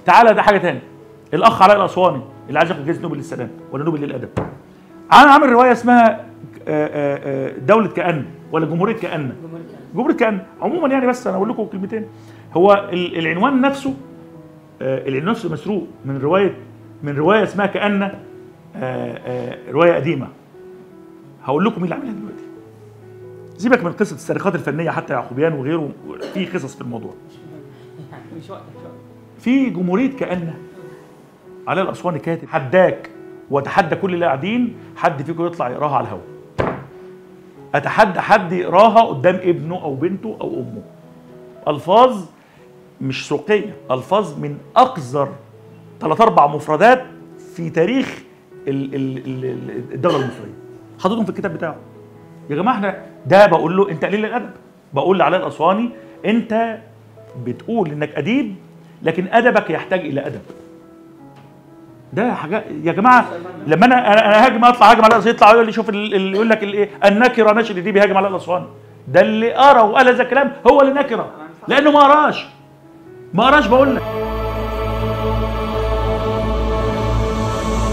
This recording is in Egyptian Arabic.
تعالى ده حاجه تاني الاخ علاء الاسواني اللي عايز ياخد جائزه نوبل للسلام ولا نوبل للادب انا عامل روايه اسمها آه، آه، آه، دوله كأن ولا جمهوريه كأن جمهوريه كأن عموما يعني بس انا اقول لكم كلمتين هو ال- العنوان نفسه آه، العنوان نفسه مسروق من روايه من روايه اسمها كأن آه، آه، روايه قديمه هقول لكم مين اللي عاملها دلوقتي سيبك من قصه السرقات الفنيه حتى يعقوبيان وغيره في قصص في الموضوع يعني مش وقت مش وقت في جمهوريه كأن علاء الاسواني كاتب حداك واتحدى كل اللي قاعدين حد فيكم يطلع يقراها على الهواء اتحدى حد يقراها قدام ابنه او بنته او امه الفاظ مش سوقيه الفاظ من اقذر ثلاث اربع مفردات في تاريخ ال- ال- ال- الدوله المصريه حاططهم في الكتاب بتاعه يا جماعه احنا ده بقول له انت قليل الادب بقول لعلاء الاسواني انت بتقول انك اديب لكن ادبك يحتاج الى ادب ده حاجه يا جماعه لما انا انا أنا هاجم اطلع هاجم على الاسواني يطلع يقول لي شوف ال- اللي يقول لك الايه النكره نشر دي بيهاجم على الاسواني ده اللي قرا وقال هذا الكلام هو اللي نكره لانه ما قراش ما قراش بقول لك